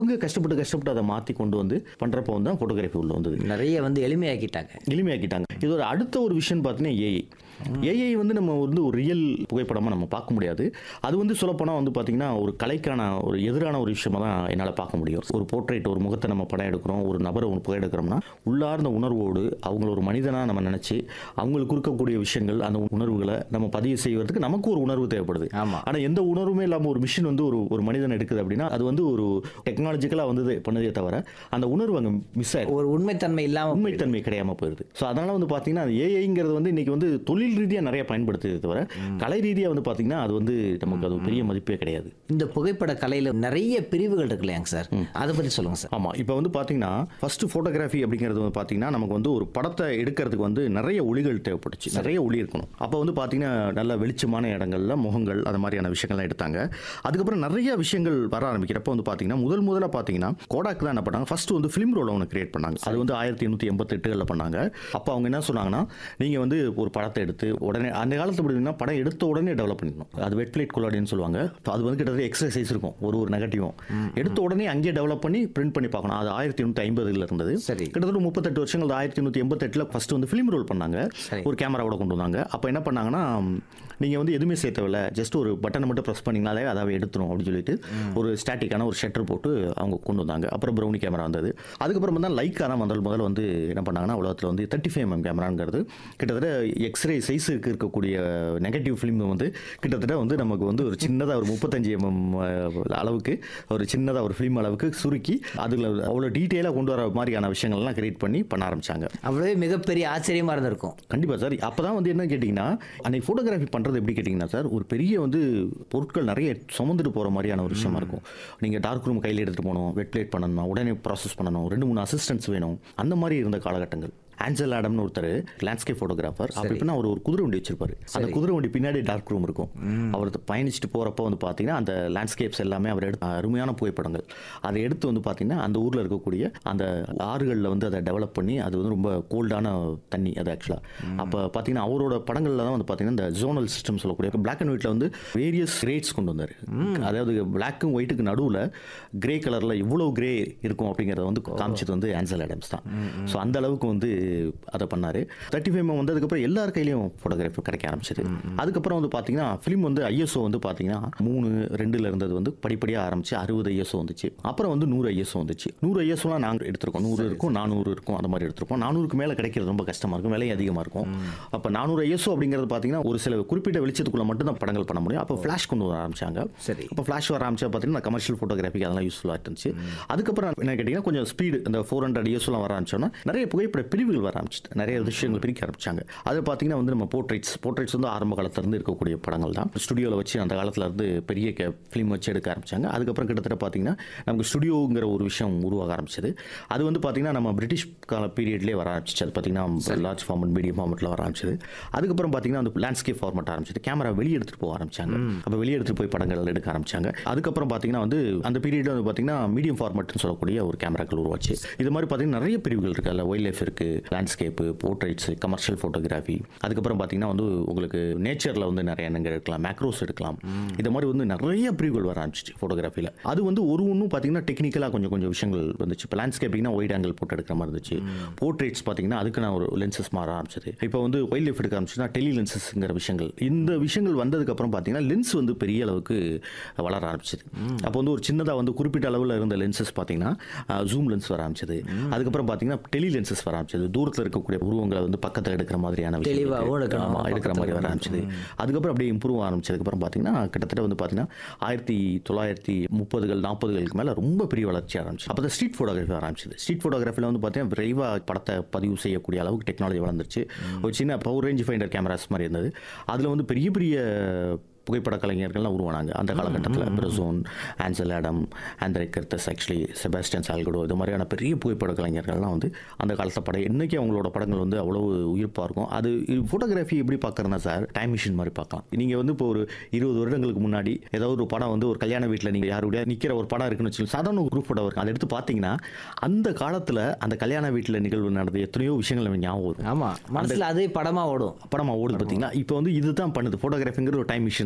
அவங்க கஷ்டப்பட்டு கஷ்டப்பட்டு அதை மாற்றி கொண்டு வந்து பண்ணுறப்போ வந்து தான் ஃபோட்டோகிராஃபி உள்ள வந்தது நிறைய வந்து எளிமையாக்கிட்டாங்க எளிமையாக்கிட்டாங்க இது ஒரு அடுத்த ஒரு விஷயம் பார்த்தீங்கன்னா ஏஐ ஏஐ வந்து நம்ம வந்து ஒரு ரியல் புகைப்படமாக நம்ம பார்க்க முடியாது அது வந்து சொல்லப்போனால் வந்து பார்த்தீங்கன்னா ஒரு கலைக்கான ஒரு எதிரான ஒரு விஷயமா தான் என்னால் பார்க்க முடியும் ஒரு போர்ட்ரேட் ஒரு முகத்தை நம்ம படம் எடுக்கிறோம் ஒரு நபரை ஒரு புகை எடுக்கிறோம்னா உள்ளார்ந்த உணர்வோடு அவங்கள ஒரு மனிதனாக நம்ம நினச்சி அவங்களுக்கு இருக்கக்கூடிய விஷயங்கள் அந்த உணர்வுகளை நம்ம பதிவு செய்வதற்கு நமக்கு ஒரு உணர்வு தேவைப்படுது ஆமா. ஆனால் எந்த உணர்வுமே இல்லாமல் ஒரு மிஷின் வந்து ஒரு ஒரு மனிதன் எடுக்குது அப்படின்னா அது வந்து ஒரு டெக்னாலஜிக்கலாக வந்தது பண்ணுதே தவிர அந்த உணர்வு அங்கே மிஸ் ஆயிடும் ஒரு உண்மைத்தன்மை இல்லாம உண்மைத்தன்மை கிடையாம போயிருது ஸோ அதனால வந்து பார்த்தீங்கன்னா அது ஏஐங்கிறது வந்து இன்னைக்கு வந்து தொழில் ரீதியாக நிறைய பயன்படுத்துதே தவிர கலை ரீதியாக வந்து பார்த்தீங்கன்னா அது வந்து நமக்கு அது பெரிய மதிப்பே கிடையாது இந்த புகைப்பட கலையில நிறைய பிரிவுகள் இருக்கு இல்லையாங்க சார் அதை பத்தி சொல்லுங்க சார் ஆமாம் இப்போ வந்து பார்த்தீங்கன்னா ஃபர்ஸ்ட் ஃபோட்டோகிராஃபி அப்படிங்கிறது வந்து பார்த்தீங்கன்னா நமக்கு வந்து ஒரு படத்தை எடுக்கிறதுக்கு வந்து நிறைய ஒளிகள் தேவைப்பட்டுச்சு நிறைய ஒளி இருக்கணும் அப்போ வந்து பார்த்தீங்கன்னா நல்ல வெளிச்சமான இடங்கள்ல முகங்கள் அது மாதிரியான விஷயங்கள்லாம் எடுத்தாங்க அதுக்கப்புறம் நிறைய விஷயங்கள் வர ஆரம்பிக்கிறப்ப வந்து பார்த்தீங்கன்னா முதல் முதல்ல பார்த்தீங்கன்னா கோடாக் தான் என்ன பண்ணாங்க ஃபர்ஸ்ட் வந்து ஃபிலிம் ரோல் ஒன்று கிரியேட் பண்ணாங்க அது வந்து ஆயிரத்தி எண்ணூற்றி எண்பத்தெட்டுகளில் பண்ணாங்க அப்போ அவங்க என்ன சொன்னாங்கன்னா நீங்கள் வந்து ஒரு படத்தை எடுத்து உடனே அந்த காலத்தில் எப்படின்னா படம் எடுத்த உடனே டெவலப் பண்ணிடணும் அது வெட் பிளேட் கொலாடின்னு சொல்லுவாங்க So அது வந்து கிட்டத்தட்ட எக்ஸசைஸ் இருக்கும் ஒரு ஒரு நெகட்டிவும் எடுத்த உடனே அங்கேயே டெவலப் பண்ணி பிரிண்ட் பண்ணி பார்க்கணும் அது ஆயிரத்தி எண்ணூற்றி ஐம்பதுல இருந்தது சரி. கிட்டத்தட்ட முப்பத்தெட்டு வருஷங்கள் ஆயிரத்தி எண்ணூற்றி எண்பத்தெட்டில் ஃபர்ஸ்ட் வந்து ஃபிலிம் ரோல் பண்ணாங்க சரி. ஒரு கேமராவோட கொண்டு வந்தாங்க அப்போ என்ன பண்ணாங்கன்னா நீங்கள் வந்து எதுவுமே சேர்த்தவில்ல ஜஸ்ட் ஒரு பட்டனை மட்டும் ப்ரெஸ் பண்ணிங்கனாலே அதாவே எடுத்துரும் அப்படின்னு சொல்லிட்டு ஒரு ஸ்டாட்டிக்கான ஒரு ஷட்டர் போட்டு அவங்க கொண்டு வந்தாங்க அப்புறம் ப்ரௌனி கேமரா வந்தது அதுக்கப்புறம் தான் லைக்கா தான் முதல் முதல்ல வந்து என்ன பண்ணாங்கன்னா உலகத்தில் வந்து தேர்ட்டி ஃபைவ் எம் கேமராங்கிறது கிட்டத்தட்ட எக்ஸ்ரே சைஸுக்கு இருக்கக்கூடிய நெகட்டிவ் ஃபிலிம் வந்து கிட்டத்தட்ட வந்து நமக்கு வந்து ஒரு சின்னதாக ஒரு முப்பத்தஞ்சு எம்எம் அளவுக்கு ஒரு சின்னதாக ஒரு ஃபிலிம் அளவுக்கு சுருக்கி அதில் அவ்வளோ டீட்டெயிலாக கொண்டு வர மாதிரியான விஷயங்கள்லாம் கிரியேட் பண்ணி பண்ண ஆரம்பிச்சாங்க அவ்வளவே மிகப்பெரிய ஆச்சரியமா இருந்திருக்கும் கண்டிப்பாக சார் அப்போ தான் வந்து என்ன கேட்டிங்கன்னா அன்னைக்கு ஃபோட்டோகிராஃபி பண்ணுறது எப்படி கேட்டிங்கன்னா சார் ஒரு பெரிய வந்து பொருட்கள் நிறைய சுமந்துட்டு போகிற மாதிரியான ஒரு விஷயமா இருக்கும் நீங்கள் டார்க் ரூம் கையில் எடுத்துகிட்டு போகணும் வெட் பிளேட் பண்ணணும் உடனே ப்ராசஸ் பண்ணணும் ரெண்டு மூணு அசிஸ்டன்ஸ் வேணும் அந்த மாதிரி இருந்த காலகட்டங்கள் ஆஞ்சல் ஆடம்னு ஒருத்தர் லேண்ட்ஸ்கேப் ஃபோட்டோகிராஃபர் அப்படி எப்படின்னா அவர் ஒரு குதிரை வண்டி வச்சிருப்பாரு அந்த குதிரை வண்டி பின்னாடி டார்க் ரூம் இருக்கும் அவர் பயணிச்சுட்டு போகிறப்ப வந்து பார்த்தீங்கன்னா அந்த லேண்ட்ஸ்கேப்ஸ் எல்லாமே அவர் எடுத்த அருமையான புகைப்படங்கள் அதை எடுத்து வந்து பார்த்தீங்கன்னா அந்த ஊரில் இருக்கக்கூடிய அந்த ஆறுகளில் வந்து அதை டெவலப் பண்ணி அது வந்து ரொம்ப கோல்டான தண்ணி அது ஆக்சுவலாக அப்போ பார்த்தீங்கன்னா அவரோட படங்களில் தான் வந்து பார்த்தீங்கன்னா இந்த ஜோனல் சிஸ்டம் சொல்லக்கூடிய பிளாக் அண்ட் ஒயிட்டில் வந்து வேரியஸ் கிரேட்ஸ் கொண்டு வந்தார் அதாவது பிளாக்கும் ஒயிட்டுக்கு நடுவில் கிரே கலரில் இவ்வளோ கிரே இருக்கும் அப்படிங்கிறத வந்து காமிச்சது வந்து ஆன்சல் ஆடம்ஸ் தான் ஸோ அந்த அளவுக்கு வந்து அதை பண்ணார் தேர்ட்டி ஃபைவ் வந்ததுக்கப்புறம் எல்லார் கையிலையும் ஃபோட்டோகிராஃபி கிடைக்க ஆரம்பிச்சது அதுக்கப்புறம் வந்து பார்த்தீங்கன்னா ஃபிலிம் வந்து ஐஎஸ்ஓ வந்து பார்த்தீங்கன்னா மூணு ரெண்டுல இருந்தது வந்து படிப்படியாக ஆரம்பிச்சு அறுபது ஐஎஸ்ஓ வந்துச்சு அப்புறம் வந்து நூறு ஐஎஸ்ஓ வந்துச்சு நூறு ஐஎஸ்ஓலாம் நாங்கள் எடுத்திருக்கோம் நூறு இருக்கும் நானூறு இருக்கும் அந்த மாதிரி எடுத்திருப்போம் நானூறுக்கு மேலே கிடைக்கிறது ரொம்ப கஷ்டமாக இருக்கும் விலை அதிகமாக இருக்கும் அப்போ நானூறு ஐஎஸ்ஓ அப்படிங்கிறது பார்த்தீங்கன்னா ஒரு சில குறிப்பிட்ட வெளிச்சத்துக்குள்ள மட்டும் தான் படங்கள் பண்ண முடியும் அப்போ ஃப்ளாஷ் கொண்டு வர ஆரம்பிச்சாங்க சரி. அப்போ ஃப்ளாஷ் வர ஆரம்பிச்சா பார்த்தீங்கன்னா கமர்ஷியல் ஃபோட்டோகிராஃபிக்கு அதெல்லாம் யூஸ்ஃபுல்லாக இருந்துச்சு அதுக்கப்புறம் என்ன கேட்டிங்கன்னா கொஞ்சம் ஸ்பீடு இந்த ஃபோர் ஹண்ட்ரட் இயர்ஸ்லாம் வர ஆரம்பிச்சோன்னா நிறைய புகைப்பட பிரிவுகள் வர ஆரம்பிச்சிட்டு நிறைய விஷயங்கள் பிரிக்க ஆரம்பிச்சாங்க அது பார்த்தீங்கன்னா வந்து நம்ம போர்ட்ரேட்ஸ் போர்ட்ரேட்ஸ் வந்து ஆரம்ப காலத்துல இருந்து இருக்கக்கூடிய படங்கள் தான் ஸ்டுடியோவில் வச்சு அந்த காலத்துல இருந்து பெரிய ஃபிலிம் வச்சு எடுக்க ஆரம்பிச்சாங்க அதுக்கப்புறம் கிட்டத்தட்ட பார்த்தீங்கன்னா நமக்கு ஸ்டுடியோங்கிற ஒரு விஷயம் உருவாக ஆரம்பிச்சது அது வந்து பார்த்தீங்கன்னா நம்ம பிரிட்டிஷ் கால பீரியட்லேயே வர ஆரம்பிச்சிச்சு அது பார்த்தீங்கன்னா லார்ஜ் ஃபார்மட் மீடியம் ஃபார்மட்டில் வர ஆரம்பிச்சது அதுக்கப்புறம் பார்த்தீங்கன்னா அந்த லேண்ட்ஸ்கேப் ஃபார்மட் ஆரம்பிச்சது கேமரா வெளியே எடுத்துகிட்டு போக ஆரம்பிச்சாங்க அப்போ வெளியே எடுத்துகிட்டு போய் படங்கள் எடுக்க ஆரம்பிச்சாங்க அதுக்கப்புறம் பார்த்தீங்கன்னா வந்து அந்த பீரியட் வந்து பார்த்தீங்கன்னா மீடியம் ஃபார்மட்னு சொல்லக்கூடிய ஒரு கேமராக்கள் உருவாச்சு இது மாதிரி பார்த்தீங்கன்னா நிறைய பிரிவுகள் இருக்குது அதில் வைல்ட் லைஃப் இருக்குது லேண்ட்ஸ்கேப்பு போர்ட்ரேட்ஸ் கமர்ஷியல் ஃபோட்டோகிராஃபி அதுக்கப்புறம் பார்த்தீங்கன்னா வந்து உங்களுக்கு நேச்சரில் வந்து நிறைய எண்ணங்கள் எடுக்கலாம் மேக்ரோஸ் எடுக்கலாம் இது மாதிரி வந்து நிறைய பிரிவுகள் வர ஆரம்பிச்சிச்சு ஃபோட்டோகிராஃபியில் அது வந்து ஒரு ஒன்றும் பார்த்தீங்கன்னா டெக்னிக்கலாக கொஞ்சம் கொஞ்சம் விஷயங்கள் வந்துச்சு இப்போ லேண்ட்ஸ்கேப்பிங்னா ஒயிட் ஆங்கிள் போட்டு எடுக்கிற மாதிரி இருந்துச்சு போர்ட்ரேட்ஸ் பார்த்தீங்கன்னா அதுக்கு நான் ஒரு லென்சஸ் மாற ஆரம்பிச்சது இப்போ வந்து வைல்ட் லைஃப் எடுக்க ஆரம்பிச்சுன்னா டெலி லென்சஸ்ங்கிற விஷயங்கள் இந்த விஷயங்கள் வந்ததுக்கப்புறம் பார்த்தீங்கன்னா லென்ஸ் வந்து பெரிய அளவுக்கு வளர ஆரம்பிச்சது அப்போ வந்து ஒரு சின்னதாக வந்து குறிப்பிட்ட அளவில் இருந்த லென்சஸ் பார்த்தீங்கன்னா ஜூம் லென்ஸ் வர ஆரம்பிச்சது அதுக்கப்புறம் பார்த்தீங்கன்னா டெலி லென்சஸ் வர ஆரம்பிச்சது தூரத்தில் இருக்கக்கூடிய உருவங்களை வந்து பக்கத்தில் எடுக்கிற மாதிரியான விஷயம் தெளிவாகவும் இருக்கு. எடுக்கணும். ஆமா, எடுக்கிற மாதிரி வர ஆரம்பிச்சது அதுக்கப்புறம் அப்படியே இம்ப்ரூவ் ஆரம்பிச்சதுக்கப்புறம் பார்த்தீங்கன்னா கிட்டத்தட்ட வந்து பார்த்தீங்கன்னா ஆயிரத்தி தொள்ளாயிரத்தி முப்பதுகள் நாற்பதுகளுக்கு மேலே ரொம்ப பெரிய வளர்ச்சி ஆரம்பிச்சு அப்போ தான் ஸ்ட்ரீட் ஃபோட்டோகிராஃபி ஆரம்பிச்சது ஸ்ட்ரீட் ஃபோட்டோகிராஃபியில் வந்து பார்த்தீங்கன்னா விரைவாக படத்தை பதிவு செய்யக்கூடிய அளவுக்கு டெக்னாலஜி வளர்ந்துருச்சு ஒரு சின்ன பவர் ரேஞ்ச் ஃபைண்டர் கேமராஸ் மாதிரி இருந்தது அதில் வந்து பெரிய பெரிய புகைப்பட கலைஞர்கள்லாம் உருவானாங்க அந்த காலகட்டத்தில் Bresson Ansel Adam Andre Kertesz actually Sebastian Salgado இது மாதிரியான பெரிய புகைப்பட கலைஞர்கள்லாம் வந்து அந்த காலத்து படம் இன்னைக்கு அவங்களோட படங்கள் வந்து அவ்வளோ உயிர்ப்பாக இருக்கும் அது ஃபோட்டோகிராஃபி எப்படி பார்க்குறேன்னா சார் டைம் மிஷின் மாதிரி பார்க்கலாம் நீங்கள் வந்து இப்போ ஒரு இருபது வருடங்களுக்கு முன்னாடி ஏதாவது ஒரு படம் வந்து ஒரு கல்யாண வீட்டில் நீங்கள் யாருடைய நிற்கிற ஒரு படம் இருக்குன்னு வச்சுக்கோங்க சாதாரண ஒரு குரூப் ஃபோட்டோ இருக்கும் அதை எடுத்து பார்த்தீங்கன்னா அந்த காலத்தில் அந்த கல்யாண வீட்டில் நிகழ்வு நடந்த எத்தனையோ விஷயங்கள் நமக்கு ஞாபகம் வரும் ஆமா மனசுல அதே படமா ஓடும் படமா ஓடுது பார்த்தீங்களா இப்போ வந்து இதுதான் பண்ணுது ஃபோட்டோகிராஃபிங்கிற ஒரு டைம் மிஷின்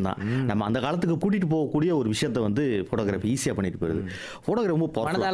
தான் நம்ம அந்த காலத்துக்கு கூட்டிட்டு போகக்கூடிய ஒரு விஷயத்தை வந்து ஃபோட்டோகிராஃபி ஈஸியாக பண்ணிட்டு போயிருது ஃபோட்டோகிராஃபி ரொம்ப powerful. மனதால